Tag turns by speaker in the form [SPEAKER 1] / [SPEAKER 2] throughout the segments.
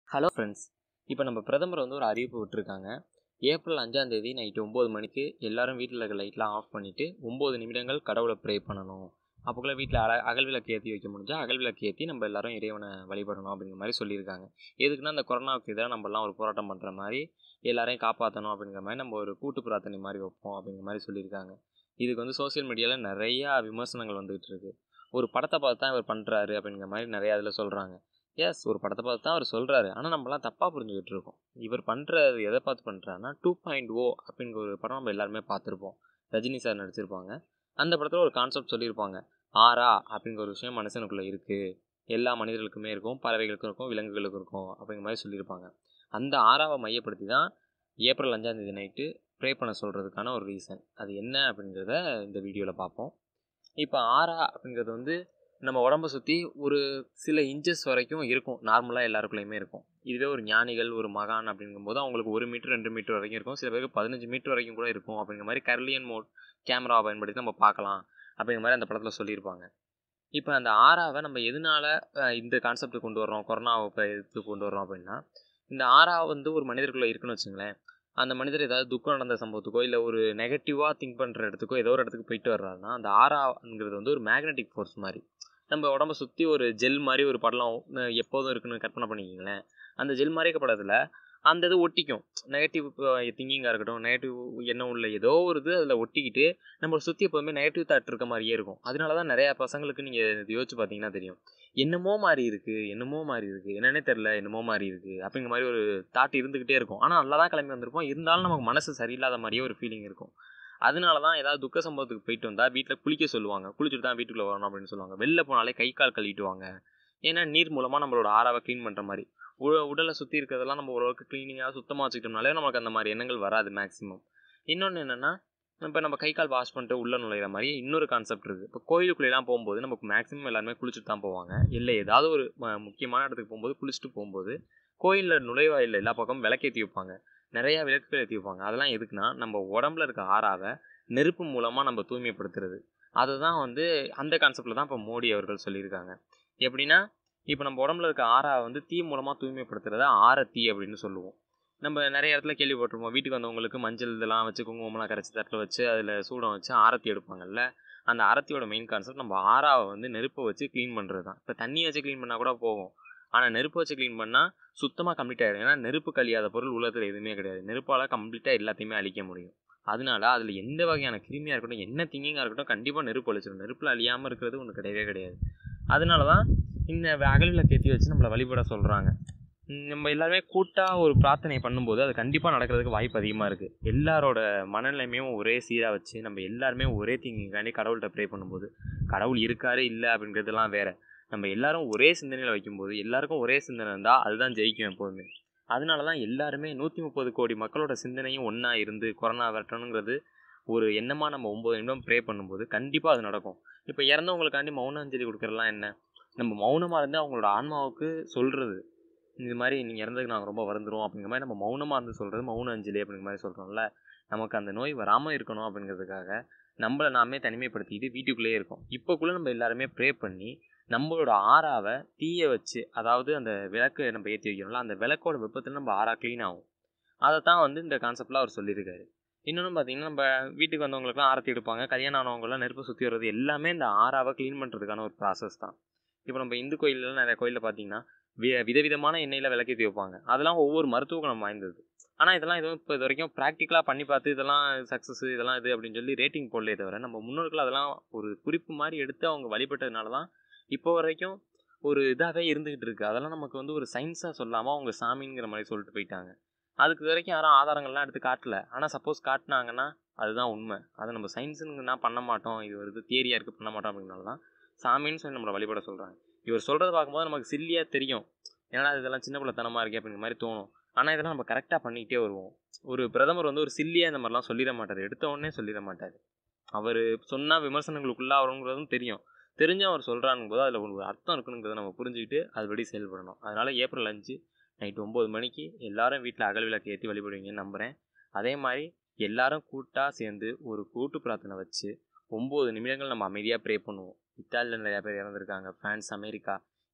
[SPEAKER 1] hello friends இப்போ நம்ம பிரதமர் வந்து ஒரு அறிவிப்பு விட்டுருக்காங்க ஏப்ரல் அஞ்சாம் தேதி நைட்டு ஒம்பது மணிக்கு எல்லாரும் வீட்டில் இருக்க லைட்லாம் ஆஃப் பண்ணிவிட்டு ஒம்பது நிமிடங்கள் கடவுளை ப்ரே பண்ணணும் அப்போக்குள்ள வீட்டில் அல அகல் விளக்கு ஏற்றி வைக்க முடிஞ்சால் அகல் விளக்கு ஏற்றி நம்ம எல்லாரும் இறைவனை வழிபடணும் அப்படிங்கிற மாதிரி சொல்லியிருக்காங்க எதுக்குன்னா அந்த கொரோனாவுக்கு எதிராக நம்மலாம் ஒரு போராட்டம் பண்ணுற மாதிரி எல்லாரையும் காப்பாற்றணும் அப்படிங்கிற மாதிரி நம்ம ஒரு கூட்டு பிரார்த்தனை மாதிரி வைப்போம் அப்படிங்கிற மாதிரி சொல்லியிருக்காங்க இதுக்கு வந்து சோஷியல் மீடியாவில் நிறையா விமர்சனங்கள் வந்துகிட்டு இருக்கு ஒரு படத்தை பார்த்து தான் இவர் பண்ணுறாரு அப்படிங்கிற மாதிரி நிறையா அதில் சொல்கிறாங்க எஸ் ஒரு படத்தை பார்த்து தான் அவர் சொல்கிறாரு ஆனால் நம்மலாம் தப்பாக புரிஞ்சுக்கிட்டு இருக்கோம் இவர் பண்ணுறது எதை பார்த்து பண்ணுறாருன்னா டூ பாயிண்ட் ஓ அப்படிங்கிற ஒரு படம் நம்ம எல்லாருமே பார்த்துருப்போம் ரஜினி சார் நடிச்சிருப்பாங்க அந்த படத்தில் ஒரு கான்செப்ட் சொல்லியிருப்பாங்க ஆரா அப்படிங்கிற ஒரு விஷயம் மனுஷனுக்குள்ளே இருக்குது எல்லா மனிதர்களுக்குமே இருக்கும் பறவைகளுக்கும் இருக்கும் விலங்குகளுக்கும் இருக்கும் அப்படிங்கிற மாதிரி சொல்லியிருப்பாங்க அந்த ஆறாவை மையப்படுத்தி தான் ஏப்ரல் அஞ்சாந்தேதி நைட்டு ப்ரே பண்ண சொல்கிறதுக்கான ஒரு ரீசன் அது என்ன அப்படிங்கிறத இந்த வீடியோவில் பார்ப்போம் இப்போ ஆரா அப்படிங்கிறது வந்து நம்ம உடம்பை சுற்றி ஒரு சில இன்ச்சஸ் வரைக்கும் இருக்கும் நார்மலாக எல்லாருக்குள்ளேயுமே இருக்கும் இதுவே ஒரு ஞானிகள் ஒரு மகான் அப்படிங்கும்போது அவங்களுக்கு ஒரு மீட்டர் ரெண்டு மீட்டர் வரைக்கும் இருக்கும் சில பேருக்கு பதினஞ்சு மீட்டர் வரைக்கும் கூட இருக்கும் அப்படிங்கிற மாதிரி கர்லியன் மோட் கேமராவை பயன்படுத்தி நம்ம பார்க்கலாம் அப்படிங்கிற மாதிரி அந்த படத்தில் சொல்லியிருப்பாங்க இப்போ அந்த ஆறாவை நம்ம எதனால அஹ், இந்த கான்செப்ட் கொண்டு வர்றோம் கொரோனாவை இப்போ எடுத்து கொண்டு வர்றோம் அப்படின்னா இந்த ஆறா வந்து ஒரு மனிதருக்குள்ளே இருக்குன்னு வச்சுங்களேன் அந்த மனிதர் ஏதாவது துக்கம் நடந்த சம்பவத்துக்கோ இல்லை ஒரு நெகட்டிவாக திங்க் பண்ணுற இடத்துக்கோ ஏதோ ஒரு இடத்துக்கு போயிட்டு வர்றாருன்னா அந்த ஆறாங்கிறது வந்து ஒரு மேக்னெட்டிக் ஃபோர்ஸ் மாதிரி நம்ம உடம்ப சுற்றி ஒரு ஜெல் மாதிரி ஒரு படலம் அஹ், எப்போதும் இருக்குன்னு கற்பனை பண்ணிக்கிங்களேன் அந்த ஜெல் மாதிரி இருக்க படத்தில் அந்த இது ஒட்டிக்கும் நெகட்டிவ் திங்கிங்காக இருக்கட்டும் நெகட்டிவ் எண்ணம் உள்ள ஏதோ ஒரு இது அதில் ஒட்டிக்கிட்டு நம்மளை சுற்றி எப்போதுமே நெகட்டிவ் தாட் இருக்க மாதிரியே இருக்கும் அதனால தான் நிறையா பசங்களுக்கு நீங்கள் யோசிச்சு பார்த்தீங்கன்னா தெரியும் என்னமோ மாதிரி இருக்குது என்னமோ மாதிரி இருக்குது என்னன்னே தெரில என்னமோ மாதிரி இருக்குது அப்படிங்கிற மாதிரி ஒரு தாட் இருந்துக்கிட்டே இருக்கும் ஆனால் நல்லா தான் கிளம்பி வந்திருப்போம் இருந்தாலும் நமக்கு மனசு சரியில்லாத மாதிரியே ஒரு ஃபீலிங் இருக்கும் அதனால தான் ஏதாவது துக்க சம்பவத்துக்கு போயிட்டு வந்தால் வீட்டில் குளிக்க சொல்லுவாங்க குளிச்சுட்டு தான் வீட்டுக்குள்ளே வரணும் அப்படின்னு சொல்லுவாங்க வெளில போனாலே கை கால் கழுவிட்டு வாங்க ஏன்னா நீர் மூலமாக நம்மளோட ஆறாவை க்ளீன் பண்ணுற மாதிரி உ உடலை சுற்றி இருக்கிறதெல்லாம் நம்ம ஓரளவுக்கு க்ளீனிங்காக சுத்தமாக வச்சுக்கிட்டோம்னாலே நமக்கு அந்த மாதிரி எண்ணங்கள் வராது மேக்ஸிமம் இன்னொன்று என்னென்னா இப்போ நம்ம கை கால் வாஷ் பண்ணிட்டு உள்ளே நுழையிற மாதிரி இன்னொரு கான்செப்ட் இருக்குது இப்போ கோயிலுக்குள்ளேலாம் போகும்போது நமக்கு மேக்ஸிமம் எல்லாருமே குளிச்சுட்டு தான் போவாங்க இல்லை ஏதாவது ஒரு ம- முக்கியமான இடத்துக்கு போகும்போது குளிச்சுட்டு போகும்போது கோயிலில் நுழைவாயில் எல்லா பக்கமும் விளக்கேற்றி வைப்பாங்க நிறையா விளக்குகள் ஏற்றி வைப்பாங்க அதெல்லாம் எதுக்குன்னா நம்ம உடம்புல இருக்க ஆறாவை நெருப்பு மூலமாக நம்ம தூய்மைப்படுத்துறது அதுதான் வந்து அந்த கான்செப்டில் தான் இப்போ மோடி அவர்கள் சொல்லியிருக்காங்க எப்படின்னா இப்போ நம்ம உடம்புல இருக்க ஆறாவை வந்து தீ மூலமாக தூய்மைப்படுத்துறத ஆரத்தி அப்படின்னு சொல்லுவோம் நம்ம நிறைய இடத்துல கேள்விப்பட்டிருப்போம் வீட்டுக்கு வந்தவங்களுக்கு மஞ்சள் இதெல்லாம் வச்சு குங்குமம்லாம் கரைச்சி தட்டில் வச்சு அதில் சூடம் வச்சு ஆரத்தி எடுப்பாங்கல்ல அந்த ஆரத்தியோட மெயின் கான்செப்ட் நம்ம ஆறாவை வந்து நெருப்பை வச்சு க்ளீன் பண்ணுறது தான் இப்போ தண்ணி வச்சு க்ளீன் பண்ணால் கூட போகும் ஆனால் நெருப்பு வச்சு க்ளீன் பண்ணால் சுத்தமாக கம்ப்ளீட் ஆகிடும் ஏன்னா நெருப்பு கழியாத பொருள் உலகத்தில் எதுவுமே கிடையாது நெருப்பால் கம்ப்ளீட்டாக எல்லாத்தையுமே அழிக்க முடியும் அதனால அதில் எந்த வகையான கிருமியாக இருக்கட்டும் என்ன திங்கிங்காக இருக்கட்டும் கண்டிப்பாக நெருப்பு அழிச்சிடும் நெருப்பில் அழியாமல் இருக்கிறது ஒன்று கிடையவே கிடையாது அதனால தான் இந்த அகல் விளக்கு ஏற்றி வச்சு நம்மளை வழிபட சொல்கிறாங்க நம்ம எல்லாருமே கூட்டாக ஒரு பிரார்த்தனை பண்ணும்போது அது கண்டிப்பாக நடக்கிறதுக்கு வாய்ப்பு அதிகமாக இருக்குது எல்லாரோட மனநிலைமையும் ஒரே சீராக வச்சு நம்ம எல்லாருமே ஒரே திங்கிங்காண்டி கடவுள்கிட்ட ப்ரே பண்ணும்போது கடவுள் இருக்காரு இல்லை அப்படிங்கிறதுலாம் வேற நம்ம எல்லாரும் ஒரே சிந்தனையில் வைக்கும்போது எல்லாருக்கும் ஒரே சிந்தனை இருந்தால் அதுதான் ஜெயிக்கும் எப்போதுமே அதனால தான் எல்லாருமே நூற்றி முப்பது கோடி மக்களோட சிந்தனையும் ஒன்றா இருந்து கொரோனா விரட்டணுங்கிறது ஒரு எண்ணமாக நம்ம ஒம்பது நிமிடம் ப்ரே பண்ணும்போது கண்டிப்பாக அது நடக்கும் இப்போ இறந்தவங்களுக்காண்டி மௌன அஞ்சலி கொடுக்குறதுலாம் என்ன நம்ம மௌனமாக இருந்து அவங்களோட ஆன்மாவுக்கு சொல்கிறது இது மாதிரி நீங்கள் இறந்ததுக்கு நாங்கள் ரொம்ப வருந்துறோம் அப்படிங்கிற மாதிரி நம்ம மௌனமாக இருந்து சொல்கிறது மௌன அஞ்சலி அப்படிங்கிற மாதிரி சொல்கிறோம்ல நமக்கு அந்த நோய் வராமல் இருக்கணும் அப்படிங்கிறதுக்காக நம்மளை நாமே தனிமைப்படுத்திக்கிட்டு வீட்டுக்குள்ளேயே இருக்கோம் இப்போக்குள்ளே நம்ம எல்லாருமே ப்ரே பண்ணி நம்மளோட ஆறாவை தீய வச்சு அதாவது அந்த விளக்கு நம்ம ஏற்றி வைக்கிறோம்ல அந்த விளக்கோட வெப்பத்தில் நம்ம ஆறா க்ளீன் ஆகும் அதை தான் வந்து இந்த கான்செப்டில் அவர் சொல்லியிருக்காரு இன்னொன்று பார்த்தீங்கன்னா நம்ம வீட்டுக்கு வந்தவங்களுக்குலாம் ஆரத்தி எடுப்பாங்க கல்யாணம் ஆனவங்களாம் நெருப்பு சுற்றி வர்றது எல்லாமே இந்த ஆறாவை க்ளீன் பண்ணுறதுக்கான ஒரு ப்ராசஸ் தான் இப்போ நம்ம இந்து கோயிலெலாம் நிறைய கோயிலில் பார்த்தீங்கன்னா வி விதவிதமான எண்ணெயில் விளக்கேற்றி வைப்பாங்க அதெல்லாம் ஒவ்வொரு மருத்துவ குணம் வாய்ந்தது ஆனால் இதெல்லாம் எதுவும் இப்போ இது வரைக்கும் ப்ராக்டிக்கலாக பண்ணி பார்த்து இதெல்லாம் சக்ஸஸ் இதெல்லாம் இது அப்படின்னு சொல்லி ரேட்டிங் போடலே தவிர நம்ம முன்னோர்கள் அதெல்லாம் ஒரு குறிப்பு மாதிரி எடுத்து அவங்க வழிபட்டதுனால தான் இப்போ வரைக்கும் ஒரு இதாகவே இருந்துகிட்டு இருக்கு அதெல்லாம் நமக்கு வந்து ஒரு சயின்ஸாக சொல்லாமல் அவங்க சாமிங்கிற மாதிரி சொல்லிட்டு போயிட்டாங்க அதுக்கு இது வரைக்கும் யாரும் ஆதாரங்கள்லாம் எடுத்து காட்டல ஆனால் சப்போஸ் காட்டினாங்கன்னா அதுதான் உண்மை அதை நம்ம சயின்ஸுங்கன்னா பண்ண மாட்டோம் இது ஒரு இது தியரியாக இருக்குது பண்ண மாட்டோம் அப்படின்னால தான் சாமின்னு சொல்லி நம்மளை வழிபட சொல்கிறாங்க இவர் சொல்கிறத பார்க்கும்போது நமக்கு சில்லியாக தெரியும் ஏன்னா இதெல்லாம் சின்ன பிள்ளைத்தனமாக இருக்கே அப்படிங்கிற மாதிரி தோணும் ஆனால் இதெல்லாம் நம்ம கரெக்டாக பண்ணிக்கிட்டே வருவோம் ஒரு பிரதமர் வந்து ஒரு சில்லியாக இந்த மாதிரிலாம் சொல்லிட மாட்டார் எடுத்த உடனே சொல்லிட மாட்டார் அவர் சொன்னால் விமர்சனங்களுக்குள்ளே அவருங்கிறதும் தெரியும் தெரிஞ்சு அவர் சொல்கிறாங்க போது அதில் ஒரு அர்த்தம் இருக்குங்கிறத நம்ம புரிஞ்சுக்கிட்டு அதுபடி செயல்படணும் அதனால் ஏப்ரல் அஞ்சு நைட் ஒம்பது மணிக்கு எல்லாரும் வீட்டில் அகல் விளக்கு ஏற்றி வழிபடுவீங்கன்னு நம்புகிறேன் அதே மாதிரி எல்லாரும் கூட்டாக சேர்ந்து ஒரு கூட்டு பிரார்த்தனை வச்சு ஒம்பது நிமிடங்கள் நம்ம அமைதியாக ப்ரே பண்ணுவோம் இத்தாலியில் நிறையா பேர் இறந்துருக்காங்க ஃப்ரான்ஸ் அமெரிக்கா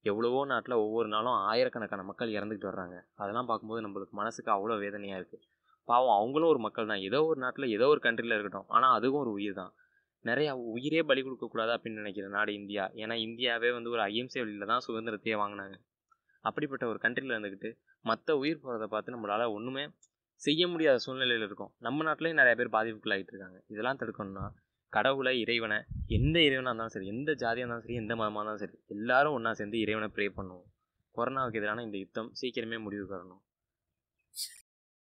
[SPEAKER 1] எவ்வளவோ நாட்டில் ஒவ்வொரு நாளும் ஆயிரக்கணக்கான மக்கள் இறந்துக்கிட்டு வர்றாங்க அதெல்லாம் பார்க்கும்போது நம்மளுக்கு மனசுக்கு அவ்வளோ வேதனையாக இருக்குது பாவம் அவங்களும் ஒரு மக்கள் தான் ஏதோ ஒரு நாட்டில் ஏதோ ஒரு கண்ட்ரியில் இருக்கட்டும் ஆனால் அதுவும் ஒரு உயிர் தான் நிறையா உயிரே பலி கொடுக்கக்கூடாது அப்படின்னு நினைக்கிற நாடு இந்தியா ஏன்னா இந்தியாவே வந்து ஒரு ஐஎம்சி வழியில் தான் சுதந்திரத்தையே வாங்கினாங்க அப்படிப்பட்ட ஒரு கண்ட்ரியில் இருந்துக்கிட்டு மற்ற உயிர் போகிறத பார்த்து நம்மளால் ஒன்றுமே செய்ய முடியாத சூழ்நிலையில் இருக்கும் நம்ம நாட்டிலேயும் நிறைய பேர் பாதிப்புக்குள்ளாகிட்டு இருக்காங்க இதெல்லாம் தடுக்கணும்னா கடவுளை இறைவனை எந்த இறைவனாக இருந்தாலும் சரி எந்த ஜாதியாக இருந்தாலும் சரி எந்த மதமாக இருந்தாலும் சரி எல்லாரும் ஒன்றா சேர்ந்து இறைவனை ப்ரே பண்ணுவோம் கொரோனாவுக்கு எதிரான இந்த யுத்தம் சீக்கிரமே முடிவுக்கு வரணும்